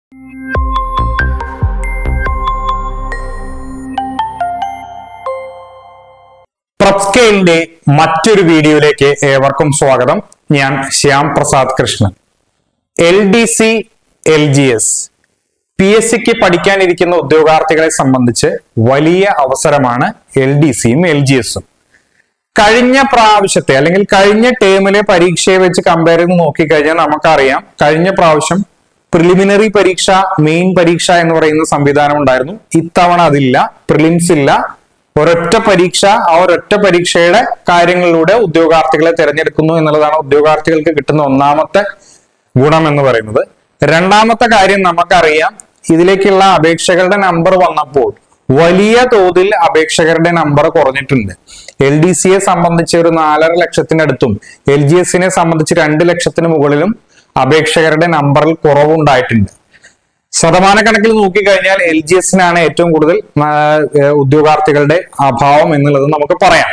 പ്രപ്സ്കെയിലിന്റെ മറ്റൊരു വീഡിയോയിലേക്ക് ഏവർക്കും സ്വാഗതം ഞാൻ Shyam Prasad Krishnan L D C L G S P S സിക്ക് പഠിക്കാനിരിക്കുന്ന ഉദ്യോഗാർത്ഥികളെ സംബന്ധിച്ച് വലിയ അവസരമാണ് എൽ ഡി സിയും എൽ ജി എസും കഴിഞ്ഞ പ്രാവശ്യത്തെ അല്ലെങ്കിൽ കഴിഞ്ഞ ടേമിലെ പരീക്ഷയെ വെച്ച് കമ്പയർ ചെയ്ത് നോക്കിക്കഴിഞ്ഞാൽ നമുക്കറിയാം കഴിഞ്ഞ പ്രാവശ്യം പ്രിലിമിനറി പരീക്ഷ മെയിൻ പരീക്ഷ എന്ന് പറയുന്ന സംവിധാനം ഉണ്ടായിരുന്നു ഇത്തവണ അതില്ല പ്രിലിംസ് ഇല്ല ഒരൊറ്റ പരീക്ഷ ആ ഒരൊറ്റ പരീക്ഷയുടെ കാര്യങ്ങളിലൂടെ ഉദ്യോഗാർത്ഥികളെ തിരഞ്ഞെടുക്കുന്നു എന്നുള്ളതാണ് ഉദ്യോഗാർത്ഥികൾക്ക് കിട്ടുന്ന ഒന്നാമത്തെ ഗുണം എന്ന് പറയുന്നത് രണ്ടാമത്തെ കാര്യം നമുക്കറിയാം ഇതിലേക്കുള്ള അപേക്ഷകളുടെ നമ്പർ വന്നപ്പോൾ വലിയ തോതിൽ അപേക്ഷകരുടെ നമ്പർ കുറഞ്ഞിട്ടുണ്ട് എൽ ഡി സിയെ സംബന്ധിച്ച് ഒരു നാലര ലക്ഷത്തിനടുത്തും എൽ ജി എസിനെ സംബന്ധിച്ച് രണ്ട് ലക്ഷത്തിന് മുകളിലും അപേക്ഷകരുടെ നമ്പറിൽ കുറവുണ്ടായിട്ടുണ്ട് ശതമാന കണക്കിൽ നോക്കിക്കഴിഞ്ഞാൽ എൽ ജി എസിനാണ് ഏറ്റവും കൂടുതൽ ആ, ഏർ, ഉദ്യോഗാർത്ഥികളുടെ അഭാവം എന്നുള്ളത് നമുക്ക് പറയാം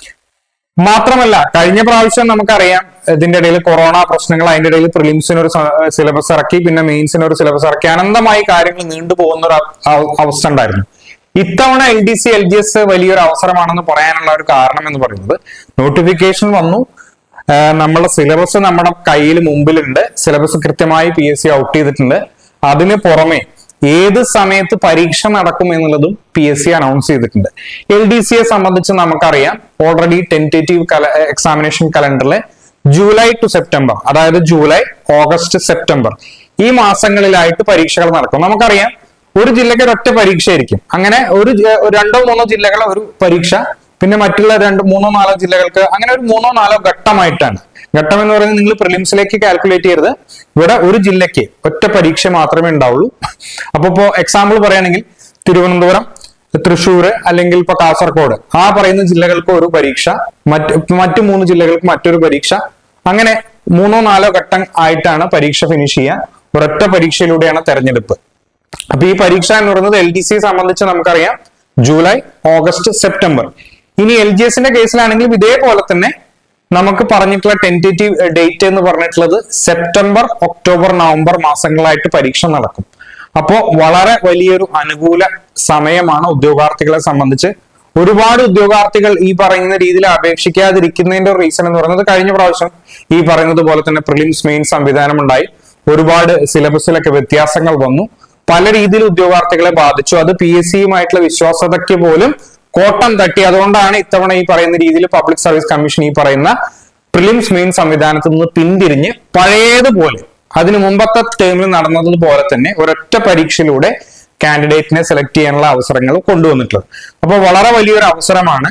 മാത്രമല്ല കഴിഞ്ഞ പ്രാവശ്യം നമുക്കറിയാം ഇതിന്റെ ഇടയിൽ കൊറോണ പ്രശ്നങ്ങൾ അതിന്റെ ഇടയിൽ പ്രിലിംസിന് ഒരു സിലബസ് ഇറക്കി പിന്നെ മെയിൻസിന് ഒരു സിലബസ് ഇറക്കി അനന്തമായി കാര്യങ്ങൾ നീണ്ടുപോകുന്ന ഒരു അവ- അവ- അവസ്ഥ ഉണ്ടായിരുന്നു ഇത്തവണ L D C L G S വലിയൊരു അവസരമാണെന്ന് പറയാനുള്ള ഒരു കാരണം എന്ന് പറയുന്നത് നോട്ടിഫിക്കേഷൻ വന്നു ആ, നമ്മളുടെ സിലബസ് നമ്മുടെ കയ്യിൽ മുമ്പിലുണ്ട് സിലബസ് കൃത്യമായി പി എസ് സി ഔട്ട് ചെയ്തിട്ടുണ്ട് അതിന് പുറമെ ഏത് സമയത്ത് പരീക്ഷ നടക്കും എന്നുള്ളതും പി എസ് സി അനൗൺസ് ചെയ്തിട്ടുണ്ട് എൽ ഡി സിയെ സംബന്ധിച്ച് നമുക്കറിയാം ഓൾറെഡി ടെൻറ്റേറ്റീവ് എക്സാമിനേഷൻ കലണ്ടറിലെ ജൂലൈ ടു സെപ്റ്റംബർ അതായത് ജൂലൈ ഓഗസ്റ്റ് സെപ്റ്റംബർ ഈ മാസങ്ങളിലായിട്ട് പരീക്ഷകൾ നടക്കും നമുക്കറിയാം ഒരു ജില്ലയ്ക്ക് ഒരൊറ്റ പരീക്ഷ ആയിരിക്കും അങ്ങനെ ഒരു ജ- ഒരു രണ്ടോ മൂന്നോ ജില്ലകളെ ഒരു പരീക്ഷ പിന്നെ മറ്റുള്ള രണ്ട് മൂന്നോ നാലോ ജില്ലകൾക്ക് അങ്ങനെ ഒരു മൂന്നോ നാലോ ഘട്ടമായിട്ടാണ് ഘട്ടം എന്ന് പറയുന്നത് നിങ്ങൾ പ്രിലിംസിലേക്ക് കാൽക്കുലേറ്റ് ചെയ്യരുത് ഇവിടെ ഒരു ജില്ലയ്ക്ക് ഒറ്റ പരീക്ഷ മാത്രമേ ഉണ്ടാവുള്ളൂ അപ്പൊ ഇപ്പോ എക്സാമ്പിൾ പറയുകയാണെങ്കിൽ തിരുവനന്തപുരം തൃശ്ശൂർ അല്ലെങ്കിൽ ഇപ്പൊ കാസർഗോഡ് ആ പറയുന്ന ജില്ലകൾക്ക് ഒരു പരീക്ഷ മറ്റ് മറ്റു മൂന്ന് ജില്ലകൾക്ക് മറ്റൊരു പരീക്ഷ അങ്ങനെ മൂന്നോ നാലോ ഘട്ടം ആയിട്ടാണ് പരീക്ഷ ഫിനിഷ് ചെയ്യാൻ ഒരൊറ്റ പരീക്ഷയിലൂടെയാണ് തെരഞ്ഞെടുപ്പ് അപ്പൊ ഈ പരീക്ഷ എന്ന് പറയുന്നത് എൽ ഡി സിയെ സംബന്ധിച്ച് നമുക്കറിയാം ജൂലൈ ഓഗസ്റ്റ് സെപ്റ്റംബർ ഇനി എൽ ജി എസിന്റെ കേസിലാണെങ്കിലും ഇതേപോലെ തന്നെ നമുക്ക് പറഞ്ഞിട്ടുള്ള ടെന്റേറ്റീവ് ഡേറ്റ് എന്ന് പറഞ്ഞിട്ടുള്ളത് സെപ്റ്റംബർ ഒക്ടോബർ നവംബർ മാസങ്ങളായിട്ട് പരീക്ഷ നടക്കും അപ്പോ വളരെ വലിയൊരു അനുകൂല സമയമാണ് ഉദ്യോഗാർത്ഥികളെ സംബന്ധിച്ച് ഒരുപാട് ഉദ്യോഗാർത്ഥികൾ ഈ പറയുന്ന രീതിയിൽ അപേക്ഷിക്കാതിരിക്കുന്നതിന്റെ റീസൺ എന്ന് പറയുന്നത് കഴിഞ്ഞ പ്രാവശ്യം ഈ പറയുന്നത് പോലെ തന്നെ പ്രിലിംസ് മെയിൻ സംവിധാനം ഉണ്ടായി ഒരുപാട് സിലബസിലൊക്കെ വ്യത്യാസങ്ങൾ വന്നു പല രീതിയിൽ ഉദ്യോഗാർത്ഥികളെ ബാധിച്ചു അത് പി എസ് സിയുമായിട്ടുള്ള വിശ്വാസതയ്ക്ക് പോലും കോട്ടം തട്ടി അതുകൊണ്ടാണ് ഇത്തവണ ഈ പറയുന്ന രീതിയിൽ പബ്ലിക് സർവീസ് കമ്മീഷൻ ഈ പറയുന്ന പ്രിലിംസ് മെയിൻ സംവിധാനത്തിൽ നിന്ന് പിന്തിരിഞ്ഞ് പഴയതുപോലെ അതിനു മുമ്പത്തെ ടേമിൽ നടന്നതുപോലെ തന്നെ ഒരൊറ്റ പരീക്ഷയിലൂടെ കാൻഡിഡേറ്റിനെ സെലക്ട് ചെയ്യാനുള്ള അവസരങ്ങൾ കൊണ്ടുവന്നിട്ടുള്ളത് അപ്പോൾ വളരെ വലിയൊരു അവസരമാണ്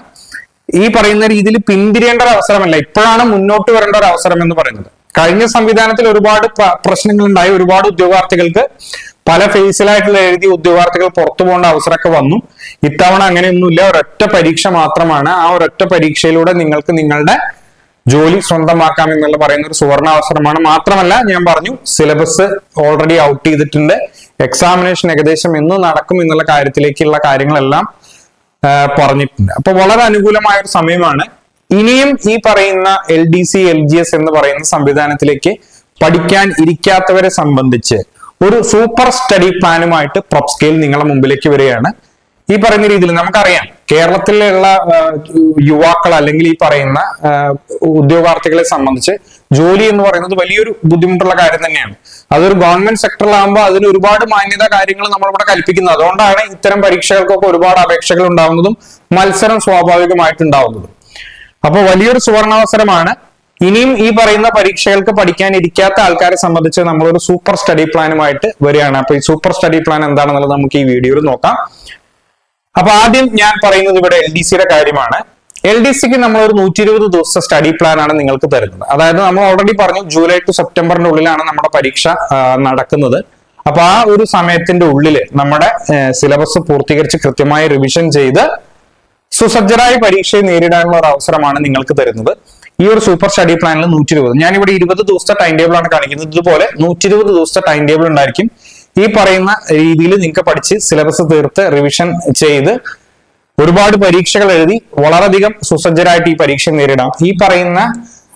ഈ പറയുന്ന രീതിയിൽ പിന്തിരിയേണ്ട ഒരു അവസരമല്ല ഇപ്പോഴാണ് മുന്നോട്ട് വരേണ്ട ഒരു അവസരം എന്ന് പറയുന്നത് കഴിഞ്ഞ സംവിധാനത്തിൽ ഒരുപാട് പ്ര- പ്രശ്നങ്ങൾ ഉണ്ടായി ഒരുപാട് ഉദ്യോഗാർത്ഥികൾക്ക് പല ഫേസിലായിട്ടുള്ള എഴുതിയ ഉദ്യോഗാർത്ഥികൾ പുറത്തു പോകേണ്ട അവസരമൊക്കെ വന്നു ഇത്തവണ അങ്ങനെയൊന്നുമില്ല ഒരൊറ്റ പരീക്ഷ മാത്രമാണ് ആ ഒരൊറ്റ പരീക്ഷയിലൂടെ നിങ്ങൾക്ക് നിങ്ങളുടെ ജോലി സ്വന്തമാക്കാം എന്നുള്ള പറയുന്ന ഒരു സുവർണ അവസരമാണ് മാത്രമല്ല ഞാൻ പറഞ്ഞു സിലബസ് ഓൾറെഡി ഔട്ട് ചെയ്തിട്ടുണ്ട് എക്സാമിനേഷൻ ഏകദേശം എന്ന് നടക്കും എന്നുള്ള കാര്യത്തിലേക്കുള്ള കാര്യങ്ങളെല്ലാം ആ, പറഞ്ഞിട്ടുണ്ട് അപ്പൊ വളരെ അനുകൂലമായ ഒരു സമയമാണ് ഇനിയും ഈ പറയുന്ന L D C L G S എന്ന് പറയുന്ന സംവിധാനത്തിലേക്ക് പഠിക്കാൻ ഇരിക്കാത്തവരെ സംബന്ധിച്ച് ഒരു സൂപ്പർ സ്റ്റഡി പ്ലാനുമായിട്ട് പ്രൊപ് സ്കെയിൽ നിങ്ങളുടെ മുമ്പിലേക്ക് വരികയാണ് ഈ പറയുന്ന രീതിയിൽ നമുക്കറിയാം കേരളത്തിലുള്ള ആ, യുവാക്കൾ അല്ലെങ്കിൽ ഈ പറയുന്ന ആ, ഉദ്യോഗാർത്ഥികളെ സംബന്ധിച്ച് ജോലി എന്ന് പറയുന്നത് വലിയൊരു ബുദ്ധിമുട്ടുള്ള കാര്യം തന്നെയാണ് അതൊരു ഗവൺമെന്റ് സെക്ടറിലാകുമ്പോൾ അതിന് ഒരുപാട് മാന്യത കാര്യങ്ങൾ നമ്മളിവിടെ കൽപ്പിക്കുന്നത് അതുകൊണ്ടാണ് ഇത്തരം പരീക്ഷകൾക്കൊക്കെ ഒരുപാട് അപേക്ഷകൾ ഉണ്ടാവുന്നതും മത്സരം സ്വാഭാവികമായിട്ടുണ്ടാവുന്നതും അപ്പൊ വലിയൊരു സുവർണാവസരമാണ് ഇനിയും ഈ പറയുന്ന പരീക്ഷകൾക്ക് പഠിക്കാൻ ഇരിക്കാത്ത ആൾക്കാരെ സംബന്ധിച്ച് നമ്മളൊരു സൂപ്പർ സ്റ്റഡി പ്ലാനുമായിട്ട് വരികയാണ് അപ്പൊ ഈ സൂപ്പർ സ്റ്റഡി പ്ലാൻ എന്താണെന്നുള്ളത് നമുക്ക് ഈ വീഡിയോയിൽ നോക്കാം അപ്പൊ ആദ്യം ഞാൻ പറയുന്നത് ഇവിടെ എൽ ഡി സിയുടെ കാര്യമാണ് എൽ ഡി സിക്ക് നമ്മൾ ഒരു നൂറ്റി ഇരുപത് ദിവസത്തെ സ്റ്റഡി പ്ലാൻ ആണ് നിങ്ങൾക്ക് തരുന്നത് അതായത് നമ്മൾ ഓൾറെഡി പറഞ്ഞു ജൂലൈ ടു സെപ്റ്റംബറിന്റെ ഉള്ളിലാണ് നമ്മുടെ പരീക്ഷ ആ, നടക്കുന്നത് അപ്പൊ ആ ഒരു സമയത്തിന്റെ ഉള്ളില് നമ്മുടെ സിലബസ് പൂർത്തീകരിച്ച് കൃത്യമായി റിവിഷൻ ചെയ്ത് സുസജ്ജരായ പരീക്ഷയെ നേരിടാനുള്ള ഒരു അവസരമാണ് നിങ്ങൾക്ക് തരുന്നത് ഈ ഒരു സൂപ്പർ സ്റ്റഡി പ്ലാനിൽ നൂറ്റി ഇരുപത് ഞാനിവിടെ ഇരുപത് ദിവസത്തെ ടൈം ടേബിൾ ആണ് കാണിക്കുന്നത് ഇതുപോലെ നൂറ്റി ഇരുപത് ദിവസത്തെ ടൈം ടേബിൾ ഉണ്ടായിരിക്കും ഈ പറയുന്ന രീതിയിൽ നിങ്ങൾക്ക് പഠിച്ച് സിലബസ് തീർത്ത് റിവിഷൻ ചെയ്ത് ഒരുപാട് പരീക്ഷകൾ എഴുതി വളരെയധികം സുസജ്ജരായിട്ട് ഈ പരീക്ഷ നേരിടാം ഈ പറയുന്ന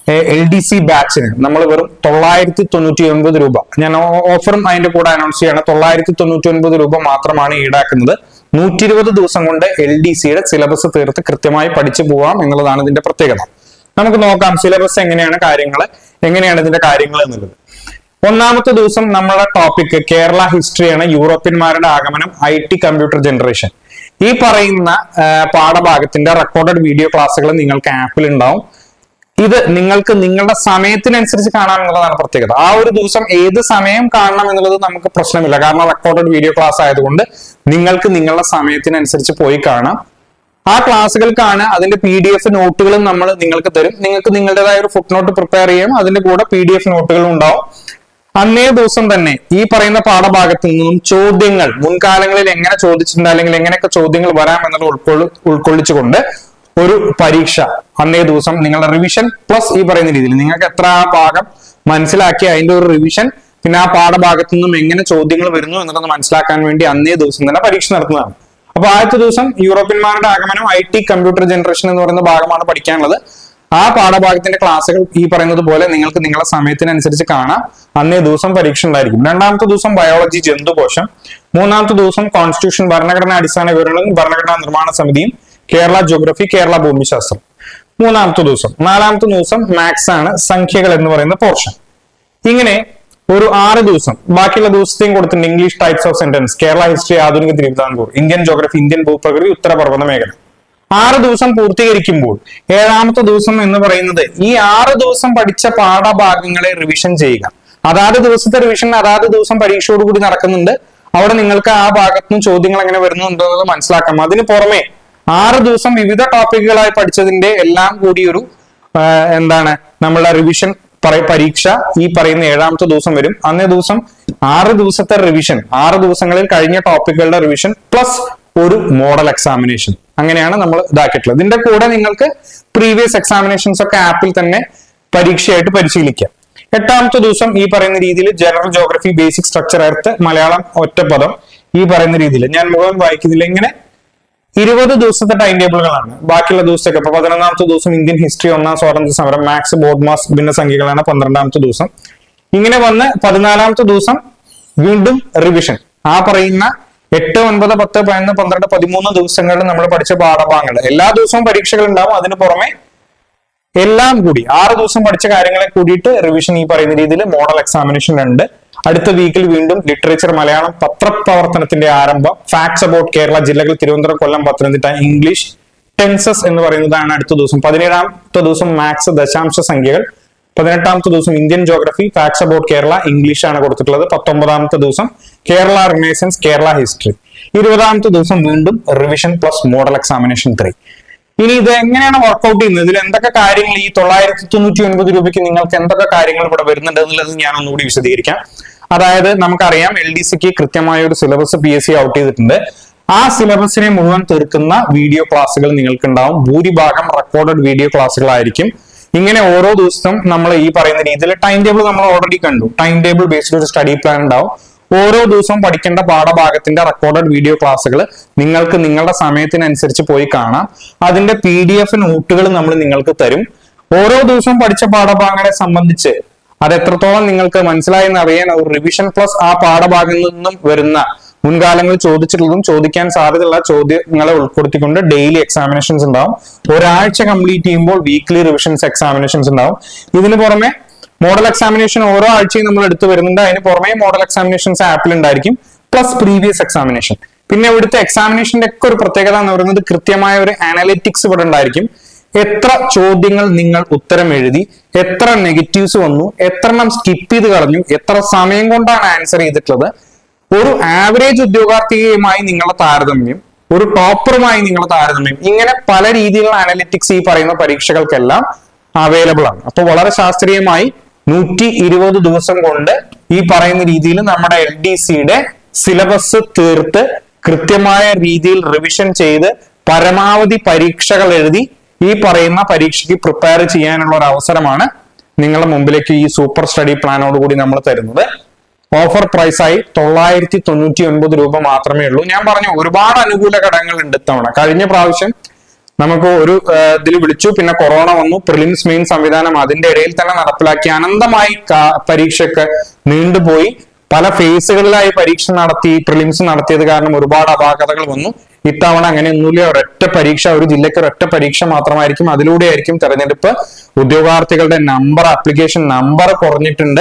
എൽ ഡി സി ബാച്ചിന് നമ്മൾ വെറും തൊള്ളായിരത്തി തൊണ്ണൂറ്റി ഒൻപത് രൂപ ഞാൻ ഓഫറും അതിന്റെ കൂടെ അനൗൺസ് ചെയ്യാണ് തൊള്ളായിരത്തി തൊണ്ണൂറ്റി ഒൻപത് രൂപ മാത്രമാണ് ഈടാക്കുന്നത് നൂറ്റി ഇരുപത് ദിവസം കൊണ്ട് എൽ ഡി സിയുടെ സിലബസ് തീർത്ത് കൃത്യമായി പഠിച്ചു പോവാം എന്നുള്ളതാണ് ഇതിന്റെ പ്രത്യേകത നമുക്ക് നോക്കാം സിലബസ് എങ്ങനെയാണ് കാര്യങ്ങൾ എങ്ങനെയാണ് ഇതിന്റെ കാര്യങ്ങൾ എന്നുള്ളത് ഒന്നാമത്തെ ദിവസം നമ്മുടെ ടോപ്പിക് കേരള ഹിസ്റ്ററിയാണ് യൂറോപ്യന്മാരുടെ ആഗമനം ഐ ടി കമ്പ്യൂട്ടർ ജനറേഷൻ ഈ പറയുന്ന ആ, പാഠഭാഗത്തിന്റെ റെക്കോർഡഡ് വീഡിയോ ക്ലാസ്സുകൾ നിങ്ങൾക്ക് ആപ്പിൽ ഉണ്ടാവും ഇത് നിങ്ങൾക്ക് നിങ്ങളുടെ സമയത്തിനനുസരിച്ച് കാണാം എന്നുള്ളതാണ് പ്രത്യേകത ആ ഒരു ദിവസം ഏത് സമയം കാണണം എന്നുള്ളത് നമുക്ക് പ്രശ്നമില്ല കാരണം റെക്കോർഡഡ് വീഡിയോ ക്ലാസ് ആയതുകൊണ്ട് നിങ്ങൾക്ക് നിങ്ങളുടെ സമയത്തിനനുസരിച്ച് പോയി കാണാം ആ ക്ലാസ്സുകൾക്കാണ് അതിന്റെ പി ഡി എഫ് നോട്ടുകളും നമ്മൾ നിങ്ങൾക്ക് തരും നിങ്ങൾക്ക് നിങ്ങളുടേതായ ഒരു ഫുട് നോട്ട് പ്രിപ്പയർ ചെയ്യാം അതിന്റെ കൂടെ പി ഡി എഫ് നോട്ടുകളും ഉണ്ടാവും അന്നേ ദിവസം തന്നെ ഈ പറയുന്ന പാഠഭാഗത്ത് നിന്നും ചോദ്യങ്ങൾ മുൻകാലങ്ങളിൽ എങ്ങനെ ചോദിച്ചിട്ടുണ്ട് അല്ലെങ്കിൽ എങ്ങനെയൊക്കെ ചോദ്യങ്ങൾ വരാം എന്നുള്ളത് ഉൾക്കൊള്ളു ഉൾക്കൊള്ളിച്ചുകൊണ്ട് ഒരു പരീക്ഷ അന്നേ ദിവസം നിങ്ങളുടെ റിവിഷൻ പ്ലസ് ഈ പറയുന്ന രീതിയിൽ നിങ്ങൾക്ക് എത്ര ആ ഭാഗം മനസ്സിലാക്കി അതിന്റെ ഒരു റിവിഷൻ പിന്നെ ആ പാഠഭാഗത്തു നിന്നും എങ്ങനെ ചോദ്യങ്ങൾ വരുന്നു എന്നുള്ളത് മനസ്സിലാക്കാൻ വേണ്ടി അന്നേ ദിവസം തന്നെ പരീക്ഷ നടത്തുന്നതാണ് അപ്പൊ ആദ്യത്തെ ദിവസം യൂറോപ്യന്മാരുടെ ആഗമനം ഐ ടി കമ്പ്യൂട്ടർ ജനറേഷൻ എന്ന് പറയുന്ന ഭാഗമാണ് പഠിക്കാനുള്ളത് ആ പാഠഭാഗത്തിന്റെ ക്ലാസ്സുകൾ ഈ പറയുന്നത് പോലെ നിങ്ങൾക്ക് നിങ്ങളുടെ സമയത്തിനനുസരിച്ച് കാണാം അന്നേ ദിവസം പരീക്ഷ ഉണ്ടായിരിക്കും രണ്ടാമത്തെ ദിവസം ബയോളജി ജന്തുകോശം മൂന്നാമത്തെ ദിവസം കോൺസ്റ്റിറ്റ്യൂഷൻ ഭരണഘടനാ അടിസ്ഥാന വിവരണവും ഭരണഘടനാ നിർമ്മാണ സമിതിയും കേരള ജോഗ്രഫി കേരള ഭൂമിശാസ്ത്രം മൂന്നാമത്തെ ദിവസം നാലാമത്തെ ദിവസം മാത്സ് ആണ് സംഖ്യകൾ എന്ന് പറയുന്ന പോർഷൻ ഇങ്ങനെ ഒരു ആറ് ദിവസം ബാക്കിയുള്ള ദിവസത്തെയും കൊടുത്തിട്ടുണ്ട് English types of sentence Kerala history ആധുനിക തിരുവിതാംകൂർ ഇന്ത്യൻ ജോഗ്രഫി ഇന്ത്യൻ ഭൂപ്രകൃതി ഉത്തരപർവ്വത മേഖല ആറ് ദിവസം പൂർത്തീകരിക്കുമ്പോൾ ഏഴാമത്തെ ദിവസം എന്ന് പറയുന്നത് ഈ ആറ് ദിവസം പഠിച്ച പാഠഭാഗങ്ങളെ റിവിഷൻ ചെയ്യുക അതാത് ദിവസത്തെ റിവിഷൻ അതാത് ദിവസം പരീക്ഷയോടുകൂടി നടക്കുന്നുണ്ട് അവിടെ നിങ്ങൾക്ക് ആ ഭാഗത്തു നിന്ന് ചോദ്യങ്ങൾ എങ്ങനെ വരുന്നുണ്ടെന്നത് മനസ്സിലാക്കാം അതിന് പുറമെ ആറ് ദിവസം വിവിധ ടോപ്പിക്കുകളായി പഠിച്ചതിന്റെ എല്ലാം കൂടി ഒരു ആ, എന്താണ് നമ്മളുടെ റിവിഷൻ പറ- പരീക്ഷ ഈ പറയുന്ന ഏഴാമത്തെ ദിവസം വരും അന്നേ ദിവസം ആറ് ദിവസത്തെ റിവിഷൻ ആറ് ദിവസങ്ങളിൽ കഴിഞ്ഞ ടോപ്പിക്കുകളുടെ റിവിഷൻ പ്ലസ് ഒരു മോഡൽ എക്സാമിനേഷൻ അങ്ങനെയാണ് നമ്മൾ ഇതാക്കിയിട്ടുള്ളത് ഇതിന്റെ കൂടെ നിങ്ങൾക്ക് പ്രീവിയസ് എക്സാമിനേഷൻസ് ഒക്കെ ആപ്പിൽ തന്നെ പരീക്ഷയായിട്ട് പരിശീലിക്കാം എട്ടാമത്തെ ദിവസം ഈ പറയുന്ന രീതിയിൽ general geography basic structure earth Malayalam ഒറ്റപ്പദം ഈ പറയുന്ന രീതിയിൽ ഞാൻ മുഴുവൻ വായിക്കുന്നില്ല ഇങ്ങനെ ഇരുപത് ദിവസത്തെ ടൈം ടേബിളുകളാണ് ബാക്കിയുള്ള ദിവസത്തേക്ക് ഇപ്പൊ പതിനൊന്നാമത്തെ ദിവസം ഇന്ത്യൻ ഹിസ്റ്ററി ഒന്നാം സ്വാതന്ത്ര്യ സമരം മാത്സ് ബോഡ്മാസ് ഭിന്നസംഖ്യകളാണ് പന്ത്രണ്ടാമത്തെ ദിവസം ഇങ്ങനെ വന്ന് പതിനാലാമത്തെ ദിവസം വീണ്ടും റിവിഷൻ ആ പറയുന്ന എട്ട് ഒൻപത് പത്ത് പതിനൊന്ന് പന്ത്രണ്ട് പതിമൂന്ന് ദിവസങ്ങളിൽ നമ്മൾ പഠിച്ച പാഠഭാഗങ്ങൾ എല്ലാ ദിവസവും പരീക്ഷകൾ ഉണ്ടാവും അതിന് പുറമെ എല്ലാം കൂടി ആറ് ദിവസം പഠിച്ച കാര്യങ്ങളെ കൂടിയിട്ട് റിവിഷൻ ഈ പറയുന്ന രീതിയിൽ മോഡൽ എക്സാമിനേഷൻ ഉണ്ട് അടുത്ത വീക്കിൽ വീണ്ടും ലിറ്ററേച്ചർ മലയാളം പത്രപ്രവർത്തനത്തിന്റെ ആരംഭം ഫാക്ട്സ് അബൌട്ട് കേരള ജില്ലകൾ തിരുവനന്തപുരം കൊല്ലം പത്തനംതിട്ട ഇംഗ്ലീഷ് ടെൻസസ് എന്ന് പറയുന്നതാണ് അടുത്ത ദിവസം പതിനേഴാമത്തെ ദിവസം മാത്സ് ദശാംശ സംഖ്യകൾ പതിനെട്ടാമത്തെ ദിവസം Indian geography facts about Kerala English ആണ് കൊടുത്തിട്ടുള്ളത് പത്തൊമ്പതാമത്തെ ദിവസം കേരള റിനേസൻസ് കേരള ഹിസ്റ്ററി ഇരുപതാമത്തെ ദിവസം വീണ്ടും revision plus model examination three ഇനി ഇത് എങ്ങനെയാണ് വർക്ക്ഔട്ട് ചെയ്യുന്നത് ഇതിൽ എന്തൊക്കെ കാര്യങ്ങൾ ഈ തൊള്ളായിരത്തി തൊണ്ണൂറ്റി ഒൻപത് രൂപയ്ക്ക് നിങ്ങൾക്ക് എന്തൊക്കെ കാര്യങ്ങൾ ഇവിടെ വരുന്നുണ്ട് എന്നുള്ളത് ഞാൻ ഒന്നുകൂടി വിശദീകരിക്കാം അതായത് നമുക്കറിയാം എൽ ഡി സിക്ക് കൃത്യമായ ഒരു syllabus P S C out ചെയ്തിട്ടുണ്ട് ആ സിലബസിനെ മുഴുവൻ തീർക്കുന്ന വീഡിയോ ക്ലാസ്സുകൾ നിങ്ങൾക്ക് ഉണ്ടാവും ഭൂരിഭാഗം റെക്കോർഡഡ് വീഡിയോ ക്ലാസ്സുകളായിരിക്കും ഇങ്ങനെ ഓരോ ദിവസവും നമ്മൾ ഈ പറയുന്ന രീതിയിൽ ടൈം ടേബിൾ നമ്മൾ ഓൾറെഡി കണ്ടു ടൈം ടേബിൾ ബേസ്ഡ് ഒരു സ്റ്റഡി പ്ലാൻ ഉണ്ടാവും ഓരോ ദിവസവും പഠിക്കേണ്ട പാഠഭാഗത്തിന്റെ റെക്കോർഡഡ് വീഡിയോ ക്ലാസ്സുകൾ നിങ്ങൾക്ക് നിങ്ങളുടെ സമയത്തിനനുസരിച്ച് പോയി കാണാം അതിന്റെ പി ഡി എഫ് നോട്ടുകൾ നമ്മൾ നിങ്ങൾക്ക് തരും ഓരോ ദിവസവും പഠിച്ച പാഠഭാഗങ്ങളെ സംബന്ധിച്ച് അത് എത്രത്തോളം നിങ്ങൾക്ക് മനസ്സിലായി എന്ന് അറിയാൻ ഒരു റിവിഷൻ പ്ലസ് ആ പാഠഭാഗങ്ങളിൽ നിന്നും വരുന്ന മുൻകാലങ്ങളിൽ ചോദിച്ചിട്ടുള്ളതും ചോദിക്കാൻ സാധ്യതയുള്ള ചോദ്യങ്ങളെ ഉൾപ്പെടുത്തിക്കൊണ്ട് ഡെയിലി എക്സാമിനേഷൻസ് ഉണ്ടാവും ഒരാഴ്ച കംപ്ലീറ്റ് ചെയ്യുമ്പോൾ വീക്ക്ലി റിവിഷൻസ് എക്സാമിനേഷൻസ് ഉണ്ടാവും ഇതിന് പുറമെ മോഡൽ എക്സാമിനേഷൻ ഓരോ ആഴ്ചയും നമ്മൾ എടുത്തു വരുന്നുണ്ട് അതിന് പുറമെ മോഡൽ എക്സാമിനേഷൻസ് ആപ്പിൽ ഉണ്ടായിരിക്കും പ്ലസ് പ്രീവിയസ് എക്സാമിനേഷൻ പിന്നെ ഇവിടുത്തെ എക്സാമിനേഷന്റെ ഒക്കെ ഒരു പ്രത്യേകത എന്ന് പറയുന്നത് കൃത്യമായ ഒരു അനലിറ്റിക്സ് ഇവിടെ ഉണ്ടായിരിക്കും എത്ര ചോദ്യങ്ങൾ നിങ്ങൾ ഉത്തരം എഴുതി എത്ര നെഗറ്റീവ്സ് വന്നു എത്രണ്ണം സ്കിപ്പ് ചെയ്ത് കളഞ്ഞു എത്ര സമയം കൊണ്ടാണ് ആൻസർ ചെയ്തിട്ടുള്ളത് ഒരു ആവറേജ് ഉദ്യോഗാർത്ഥിയുമായി നിങ്ങളുടെ താരതമ്യം ഒരു ടോപ്പറുമായി നിങ്ങളുടെ താരതമ്യം ഇങ്ങനെ പല രീതിയിലുള്ള അനലിറ്റിക്സ് ഈ പറയുന്ന പരീക്ഷകൾക്കെല്ലാം അവൈലബിൾ ആണ് അപ്പൊ വളരെ ശാസ്ത്രീയമായി നൂറ്റി ഇരുപത് ദിവസം കൊണ്ട് ഈ പറയുന്ന രീതിയിൽ നമ്മുടെ എൽ ഡി സിയുടെ സിലബസ് തീർത്ത് കൃത്യമായ രീതിയിൽ റിവിഷൻ ചെയ്ത് പരമാവധി പരീക്ഷകൾ എഴുതി ഈ പറയുന്ന പരീക്ഷയ്ക്ക് പ്രിപ്പയർ ചെയ്യാനുള്ള ഒരു അവസരമാണ് നിങ്ങളുടെ മുമ്പിലേക്ക് ഈ സൂപ്പർ സ്റ്റഡി പ്ലാനോട് കൂടി നമ്മൾ തരുന്നത് ഓഫർ പ്രൈസായി തൊള്ളായിരത്തി തൊണ്ണൂറ്റി ഒൻപത് രൂപ മാത്രമേ ഉള്ളൂ ഞാൻ പറഞ്ഞു ഒരുപാട് അനുകൂല ഘടകങ്ങൾ ഉണ്ട് ഇത്തവണ കഴിഞ്ഞ പ്രാവശ്യം നമുക്ക് ഒരു ഇതിൽ വിളിച്ചു പിന്നെ കൊറോണ വന്നു പ്രിലിംസ് മെയിൻ സംവിധാനം അതിന്റെ ഇടയിൽ തന്നെ നടപ്പിലാക്കി അനന്തമായി കാ- പരീക്ഷയൊക്കെ നീണ്ടുപോയി പല ഫേസുകളിലായി പരീക്ഷ നടത്തി പ്രിലിംസ് നടത്തിയത് കാരണം ഒരുപാട് അപാകതകൾ വന്നു ഇത്തവണ അങ്ങനെയൊന്നുമില്ല ഒരൊറ്റ പരീക്ഷ ഒരു ജില്ലയ്ക്ക് ഒരൊറ്റ പരീക്ഷ മാത്രമായിരിക്കും അതിലൂടെ ആയിരിക്കും തെരഞ്ഞെടുപ്പ് ഉദ്യോഗാർത്ഥികളുടെ നമ്പർ ആപ്ലിക്കേഷൻ നമ്പർ കുറഞ്ഞിട്ടുണ്ട്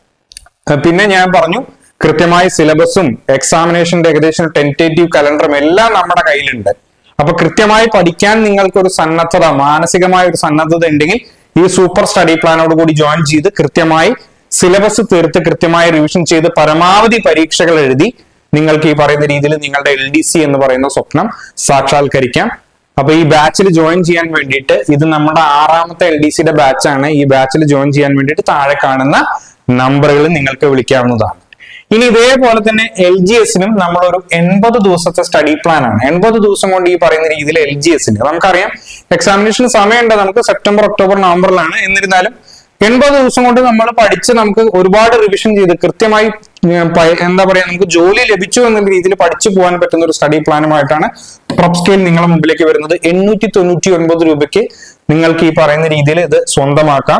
ഏഹ് പിന്നെ ഞാൻ പറഞ്ഞു കൃത്യമായി സിലബസും എക്സാമിനേഷന്റെ ഏകദേശം ടെൻറ്റേറ്റീവ് കലണ്ടറും എല്ലാം നമ്മുടെ കയ്യിലുണ്ട് അപ്പൊ കൃത്യമായി പഠിക്കാൻ നിങ്ങൾക്ക് ഒരു സന്നദ്ധത മാനസികമായ ഒരു സന്നദ്ധത ഉണ്ടെങ്കിൽ ഈ സൂപ്പർ സ്റ്റഡി പ്ലാനോട് കൂടി ജോയിൻ ചെയ്ത് കൃത്യമായി സിലബസ് തീർത്ത് കൃത്യമായി റിവിഷൻ ചെയ്ത് പരമാവധി പരീക്ഷകൾ എഴുതി നിങ്ങൾക്ക് ഈ പറയുന്ന രീതിയിൽ നിങ്ങളുടെ എൽ ഡി സി എന്ന് പറയുന്ന സ്വപ്നം സാക്ഷാത്കരിക്കാം അപ്പൊ ഈ ബാച്ചിൽ ജോയിൻ ചെയ്യാൻ വേണ്ടിയിട്ട് ഇത് നമ്മുടെ ആറാമത്തെ എൽ ഡി സിയുടെ ബാച്ചാണ് ഈ ബാച്ചിൽ ജോയിൻ ചെയ്യാൻ വേണ്ടിയിട്ട് താഴെ കാണുന്ന നമ്പറുകൾ നിങ്ങൾക്ക് വിളിക്കാവുന്നതാണ് ഇനി ഇതേപോലെ തന്നെ എൽ ജി എസിനും നമ്മളൊരു എൺപത് ദിവസത്തെ സ്റ്റഡി പ്ലാൻ ആണ് എൺപത് ദിവസം കൊണ്ട് ഈ പറയുന്ന രീതിയിൽ എൽ ജി എസിന് നമുക്കറിയാം എക്സാമിനേഷൻ സമയമുണ്ട് നമുക്ക് സെപ്റ്റംബർ ഒക്ടോബർ നവംബറിലാണ് എന്നിരുന്നാലും എൺപത് ദിവസം കൊണ്ട് നമ്മൾ പഠിച്ച് നമുക്ക് ഒരുപാട് റിവിഷൻ ചെയ്ത് കൃത്യമായി ഉം, പ- എന്താ പറയാ നമുക്ക് ജോലി ലഭിച്ചു എന്നുള്ള രീതിയിൽ പഠിച്ചു പോകാൻ പറ്റുന്ന ഒരു സ്റ്റഡി പ്ലാനുമായിട്ടാണ് പ്രൊപ് സ്കെയിൽ നിങ്ങളുടെ മുമ്പിലേക്ക് വരുന്നത് എണ്ണൂറ്റി തൊണ്ണൂറ്റി ഒൻപത് രൂപയ്ക്ക് നിങ്ങൾക്ക് ഈ പറയുന്ന രീതിയിൽ ഇത് സ്വന്തമാക്കാം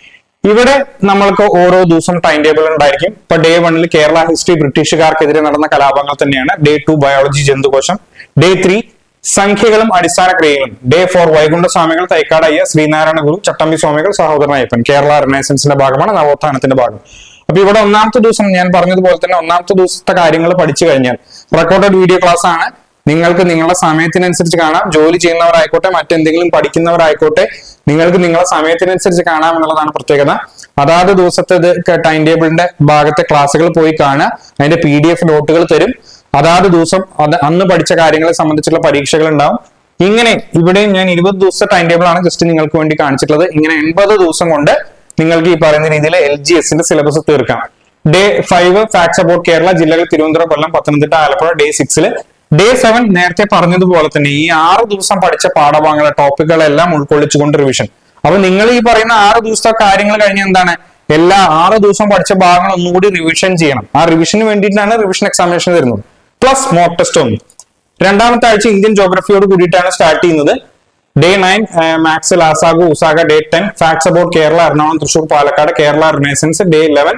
ഇവിടെ നമ്മൾക്ക് ഓരോ ദിവസം ടൈം ടേബിൾ ഉണ്ടായിരിക്കും ഇപ്പൊ ഡേ വണ്ണിൽ കേരള ഹിസ്റ്ററി ബ്രിട്ടീഷുകാർക്കെതിരെ നടന്ന കലാപങ്ങൾ തന്നെയാണ് ഡേ ടു ബയോളജി ജന്തുകോശം ഡേ ത്രീ സംഖ്യകളും അടിസ്ഥാന ക്രിയകളും ഡേ ഫോർ വൈകുണ്ഠ സ്വാമികൾ തൈക്കാട് അയ്യ ശ്രീനാരായണ ഗുരു ചട്ടമ്പി സ്വാമികൾ സഹോദരൻ അയ്യപ്പൻ കേരള റിനൈസൻസിന്റെ ഭാഗമാണ് നവോത്ഥാനത്തിന്റെ ഭാഗം അപ്പൊ ഇവിടെ ഒന്നാമത്തെ ദിവസം ഞാൻ പറഞ്ഞതുപോലെ തന്നെ ഒന്നാമത്തെ ദിവസത്തെ കാര്യങ്ങൾ പഠിച്ചു കഴിഞ്ഞാൽ റെക്കോർഡഡ് വീഡിയോ ക്ലാസ് ആണ് നിങ്ങൾക്ക് നിങ്ങളുടെ സമയത്തിനനുസരിച്ച് കാണാം ജോലി ചെയ്യുന്നവരായിക്കോട്ടെ മറ്റെന്തെങ്കിലും പഠിക്കുന്നവരായിക്കോട്ടെ നിങ്ങൾക്ക് നിങ്ങളുടെ സമയത്തിനനുസരിച്ച് കാണാം എന്നുള്ളതാണ് പ്രത്യേകത അതാത് ദിവസത്തെ ഇത് ടൈം ടേബിളിന്റെ ഭാഗത്തെ ക്ലാസ്സുകൾ പോയി കാണുക അതിന്റെ പി ഡി എഫ് നോട്ടുകൾ തരും അതാത് ദിവസം അത് അന്ന് പഠിച്ച കാര്യങ്ങളെ സംബന്ധിച്ചുള്ള പരീക്ഷകൾ ഉണ്ടാവും ഇങ്ങനെ ഇവിടെയും ഞാൻ ഇരുപത് ദിവസത്തെ ടൈം ടേബിൾ ആണ് ജസ്റ്റ് നിങ്ങൾക്ക് വേണ്ടി കാണിച്ചിട്ടുള്ളത് ഇങ്ങനെ എൺപത് ദിവസം കൊണ്ട് നിങ്ങൾക്ക് ഈ പറയുന്ന രീതിയിൽ എൽ ജി എസിന്റെ സിലബസ് തീർക്കാം day five facts about Kerala ജില്ലകൾ തിരുവനന്തപുരം കൊല്ലം പത്തനംതിട്ട ആലപ്പുഴ ഡേ സിക്സില് ഡേ സെവൻ നേരത്തെ പറഞ്ഞതുപോലെ തന്നെ ഈ ആറ് ദിവസം പഠിച്ച പാഠഭാഗങ്ങളെ ടോപ്പിക്കുകളെല്ലാം ഉൾക്കൊള്ളിച്ചുകൊണ്ട് റിവിഷൻ അപ്പൊ നിങ്ങൾ ഈ പറയുന്ന ആറ് ദിവസത്തെ കാര്യങ്ങൾ കഴിഞ്ഞ എന്താണ് എല്ലാ ആറ് ദിവസം പഠിച്ച ഭാഗങ്ങൾ ഒന്നുകൂടി റിവിഷൻ ചെയ്യണം ആ റിവിഷന് വേണ്ടിയിട്ടാണ് റിവിഷൻ എക്സാമിനേഷൻ വരുന്നത് പ്ലസ് മോക്ക് ടെസ്റ്റ് ഒന്ന് രണ്ടാമത്തെ ആഴ്ച ഇന്ത്യൻ ജോഗ്രഫിയോട് കൂടിയിട്ടാണ് സ്റ്റാർട്ട് ചെയ്യുന്നത് ഡേ നയൻ മാത്സ് ലാസാഗു ഉസാഗ day ten facts about Kerala Ernakulam Thrissur Palakkad Kerala renaissance day eleven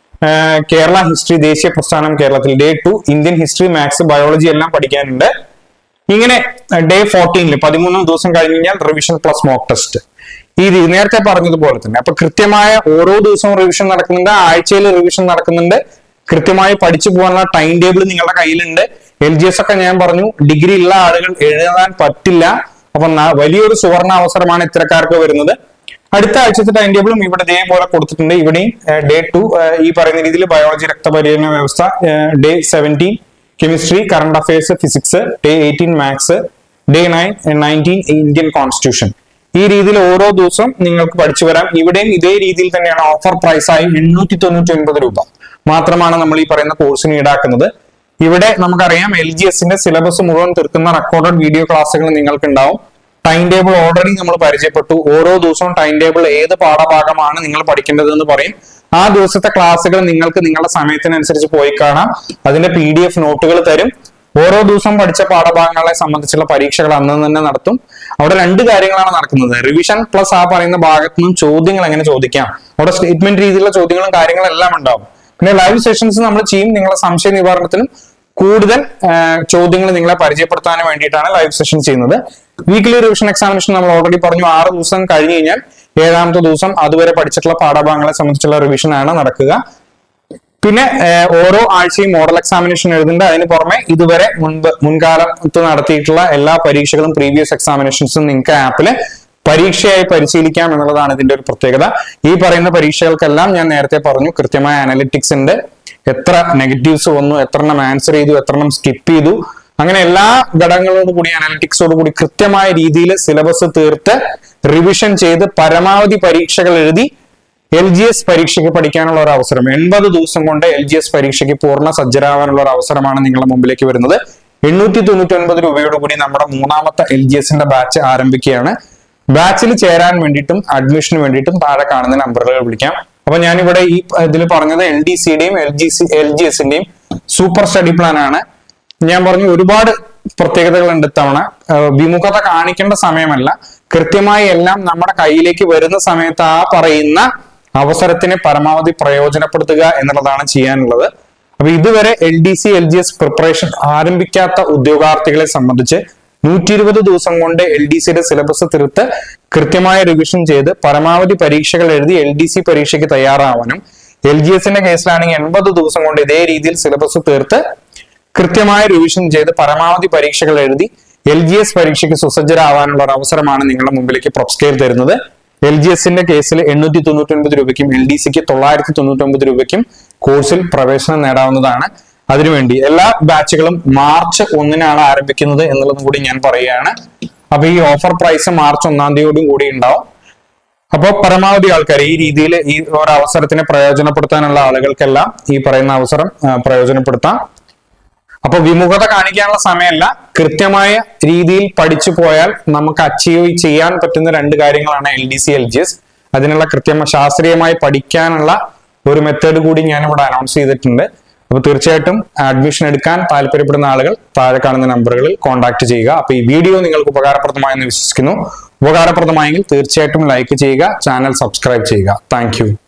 Kerala history ദേശീയ പ്രസ്ഥാനം കേരളത്തിൽ day two Indian history maths biology എല്ലാം പഠിക്കാനുണ്ട് ഇങ്ങനെ ഡേ ഫോർട്ടീനിൽ പതിമൂന്നാം ദിവസം കഴിഞ്ഞ് കഴിഞ്ഞാൽ റിവിഷൻ പ്ലസ് മോക്ക് ടെസ്റ്റ് ഈ രീതി നേരത്തെ പറഞ്ഞതുപോലെ തന്നെ അപ്പൊ കൃത്യമായ ഓരോ ദിവസവും റിവിഷൻ നടക്കുന്നുണ്ട് ആഴ്ചയിൽ റിവിഷൻ നടക്കുന്നുണ്ട് കൃത്യമായി പഠിച്ചു പോകാനുള്ള ടൈം ടേബിൾ നിങ്ങളുടെ കയ്യിലുണ്ട് എൽ ജി എസ് ഒക്കെ ഞാൻ പറഞ്ഞു ഡിഗ്രി ഉള്ള ആളുകൾ എഴുതാൻ പറ്റില്ല അപ്പൊ ന- വലിയൊരു സുവർണ അവസരമാണ് ഇത്തരക്കാർക്ക് വരുന്നത് അടുത്ത ആഴ്ചത്തെ ടൈം ടേബിളും ഇവിടെ ഇതേപോലെ കൊടുത്തിട്ടുണ്ട് ഇവിടെയും ഡേ ടു ഈ പറയുന്ന രീതിയിൽ ബയോളജി രക്തപരിചരണ വ്യവസ്ഥ day seventeen chemistry current affairs physics day eighteen maths day nine nineteen Indian constitution ഈ രീതിയിൽ ഓരോ ദിവസവും നിങ്ങൾക്ക് പഠിച്ചു വരാം ഇവിടെയും ഇതേ രീതിയിൽ തന്നെയാണ് ഓഫർ പ്രൈസ് ആയി എണ്ണൂറ്റി തൊണ്ണൂറ്റി ഒൻപത് രൂപ മാത്രമാണ് നമ്മൾ ഈ പറയുന്ന കോഴ്സിന് ഈടാക്കുന്നത് ഇവിടെ നമുക്കറിയാം എൽ ജി എസിന്റെ സിലബസ് മുഴുവൻ തീർക്കുന്ന റെക്കോർഡഡ് വീഡിയോ ക്ലാസ്സുകൾ നിങ്ങൾക്ക് ഉണ്ടാവും ടൈം ടേബിൾ ഓൾറെഡി നമ്മൾ പരിചയപ്പെട്ടു ഓരോ ദിവസവും ടൈം ടേബിൾ ഏത് പാഠഭാഗമാണ് നിങ്ങൾ പഠിക്കേണ്ടത് എന്ന് പറയും ആ ദിവസത്തെ ക്ലാസ്സുകൾ നിങ്ങൾക്ക് നിങ്ങളുടെ സമയത്തിനനുസരിച്ച് പോയി കാണാം അതിന്റെ പി ഡി എഫ് നോട്ടുകൾ തരും ഓരോ ദിവസം പഠിച്ച പാഠഭാഗങ്ങളെ സംബന്ധിച്ചുള്ള പരീക്ഷകൾ അന്ന് തന്നെ നടത്തും അവിടെ രണ്ട് കാര്യങ്ങളാണ് നടക്കുന്നത് റിവിഷൻ പ്ലസ് ആ പറയുന്ന ഭാഗത്തു നിന്നും ചോദ്യങ്ങൾ എങ്ങനെ ചോദിക്കാം അവിടെ സ്റ്റേറ്റ്മെന്റ് രീതിയിലുള്ള ചോദ്യങ്ങളും കാര്യങ്ങളും എല്ലാം ഉണ്ടാവും പിന്നെ ലൈവ് സെഷൻസ് നമ്മൾ ചെയ്യും നിങ്ങളുടെ സംശയ നിവാരണത്തിനും കൂടുതൽ ചോദ്യങ്ങൾ നിങ്ങളെ പരിചയപ്പെടുത്താനും വേണ്ടിയിട്ടാണ് ലൈവ് സെഷൻ ചെയ്യുന്നത് വീക്ക്ലി റിവിഷൻ എക്സാമിനേഷൻ നമ്മൾ ഓൾറെഡി പറഞ്ഞു ആറ് ദിവസം കഴിഞ്ഞ് കഴിഞ്ഞാൽ ഏഴാമത്തെ ദിവസം അതുവരെ പഠിച്ചിട്ടുള്ള പാഠഭാഗങ്ങളെ സംബന്ധിച്ചുള്ള റിവിഷൻ ആണ് നടക്കുക പിന്നെ ഏഹ്, ഓരോ ആഴ്ചയും മോഡൽ എക്സാമിനേഷൻ എഴുതുന്നുണ്ട് അതിന് പുറമെ ഇതുവരെ മുൻപ് മുൻകാലത്ത് നടത്തിയിട്ടുള്ള എല്ലാ പരീക്ഷകളും പ്രീവിയസ് എക്സാമിനേഷൻസും നിങ്ങൾക്ക് ആപ്പില് പരീക്ഷയായി പരിശീലിക്കാം എന്നുള്ളതാണ് ഇതിന്റെ ഒരു പ്രത്യേകത ഈ പറയുന്ന പരീക്ഷകൾക്കെല്ലാം ഞാൻ നേരത്തെ പറഞ്ഞു കൃത്യമായ അനലിറ്റിക്സ് ഉണ്ട് എത്ര നെഗറ്റീവ്സ് വന്നു എത്ര എണ്ണം ആൻസർ ചെയ്തു എത്ര എണ്ണം സ്കിപ്പ് ചെയ്തു അങ്ങനെ എല്ലാ ഘടകങ്ങളോട് കൂടി അനലിറ്റിക്സോട് കൂടി കൃത്യമായ രീതിയിൽ സിലബസ് തീർത്ത് റിവിഷൻ ചെയ്ത് പരമാവധി പരീക്ഷകൾ എഴുതി എൽ ജി എസ് പരീക്ഷയ്ക്ക് പഠിക്കാനുള്ള ഒരു അവസരം എൺപത് ദിവസം കൊണ്ട് എൽ ജി എസ് പരീക്ഷയ്ക്ക് പൂർണ്ണ സജ്ജരാകാനുള്ള ഒരു അവസരമാണ് നിങ്ങളുടെ മുമ്പിലേക്ക് വരുന്നത് എണ്ണൂറ്റി തൊണ്ണൂറ്റി ഒൻപത് രൂപയോട് കൂടി നമ്മുടെ മൂന്നാമത്തെ എൽ ജി എസിന്റെ ബാച്ച് ആരംഭിക്കുകയാണ് ബാച്ചിൽ ചേരാൻ വേണ്ടിയിട്ടും അഡ്മിഷന് വേണ്ടിയിട്ടും താഴെ കാണുന്ന നമ്പറുകൾ വിളിക്കാം അപ്പൊ ഞാനിവിടെ ഈ ഇതിൽ പറഞ്ഞത് എൽ ഡി സിയുടെയും L G C L G എസിന്റെയും സൂപ്പർ സ്റ്റഡി പ്ലാൻ ആണ് ഞാൻ പറഞ്ഞു ഒരുപാട് പ്രത്യേകതകളുണ്ട് ഇത്തവണ ഏഹ് വിമുഖത കാണിക്കേണ്ട സമയമല്ല കൃത്യമായി എല്ലാം നമ്മുടെ കയ്യിലേക്ക് വരുന്ന സമയത്ത് ആ പറയുന്ന അവസരത്തിനെ പരമാവധി പ്രയോജനപ്പെടുത്തുക എന്നുള്ളതാണ് ചെയ്യാനുള്ളത് അപ്പൊ ഇതുവരെ L D C L G S preparation ആരംഭിക്കാത്ത ഉദ്യോഗാർത്ഥികളെ സംബന്ധിച്ച് നൂറ്റി ഇരുപത് ദിവസം കൊണ്ട് എൽ ഡി സിയുടെ സിലബസ് തീർത്ത് കൃത്യമായ റിവിഷൻ ചെയ്ത് പരമാവധി പരീക്ഷകൾ എഴുതി എൽ ഡി സി പരീക്ഷയ്ക്ക് തയ്യാറാവാനും എൽ ജി എസിന്റെ കേസിലാണെങ്കിൽ എൺപത് ദിവസം കൊണ്ട് ഇതേ രീതിയിൽ സിലബസ് തീർത്ത് കൃത്യമായ റിവിഷൻ ചെയ്ത് പരമാവധി പരീക്ഷകൾ എഴുതി എൽ ജി എസ് പരീക്ഷയ്ക്ക് സുസജ്ജരാവാനുള്ള ഒരു അവസരമാണ് നിങ്ങളുടെ മുമ്പിലേക്ക് പ്രൊപ്സ്കെയർ തരുന്നത് എൽ ജി എസിന്റെ കേസിൽ എണ്ണൂറ്റി തൊണ്ണൂറ്റി ഒൻപത് രൂപയ്ക്കും എൽ ഡി സിക്ക് തൊള്ളായിരത്തി തൊണ്ണൂറ്റി ഒമ്പത് രൂപയ്ക്കും കോഴ്സിൽ പ്രവേശനം നേടാവുന്നതാണ് അതിനുവേണ്ടി എല്ലാ ബാച്ചുകളും മാർച്ച് ഒന്നിനാണ് ആരംഭിക്കുന്നത് എന്നുള്ളതും കൂടി ഞാൻ പറയുകയാണ് അപ്പൊ ഈ ഓഫർ പ്രൈസ് മാർച്ച് ഒന്നാം തീയതിയോടും കൂടി ഉണ്ടാവും അപ്പോൾ പരമാവധി ആൾക്കാർ ഈ രീതിയിൽ ഈ ഒരു അവസരത്തിനെ പ്രയോജനപ്പെടുത്താനുള്ള ആളുകൾക്കെല്ലാം ഈ പറയുന്ന അവസരം ആ, പ്രയോജനപ്പെടുത്താം അപ്പൊ വിമുഖത കാണിക്കാനുള്ള സമയമല്ല കൃത്യമായ രീതിയിൽ പഠിച്ചു പോയാൽ നമുക്ക് അച്ചീവ് ചെയ്യാൻ പറ്റുന്ന രണ്ട് കാര്യങ്ങളാണ് L D C L G S അതിനുള്ള കൃത്യമായി ശാസ്ത്രീയമായി പഠിക്കാനുള്ള ഒരു മെത്തേഡ് കൂടി ഞാൻ ഇവിടെ അനൗൺസ് ചെയ്തിട്ടുണ്ട് അപ്പൊ തീർച്ചയായിട്ടും അഡ്മിഷൻ എടുക്കാൻ താല്പര്യപ്പെടുന്ന ആളുകൾ താഴെ കാണുന്ന നമ്പറുകളിൽ കോൺടാക്ട് ചെയ്യുക അപ്പൊ ഈ വീഡിയോ നിങ്ങൾക്ക് ഉപകാരപ്രദമായെന്ന് വിശ്വസിക്കുന്നു ഉപകാരപ്രദമായെങ്കിൽ തീർച്ചയായിട്ടും ലൈക്ക് ചെയ്യുക ചാനൽ സബ്സ്ക്രൈബ് ചെയ്യുക താങ്ക്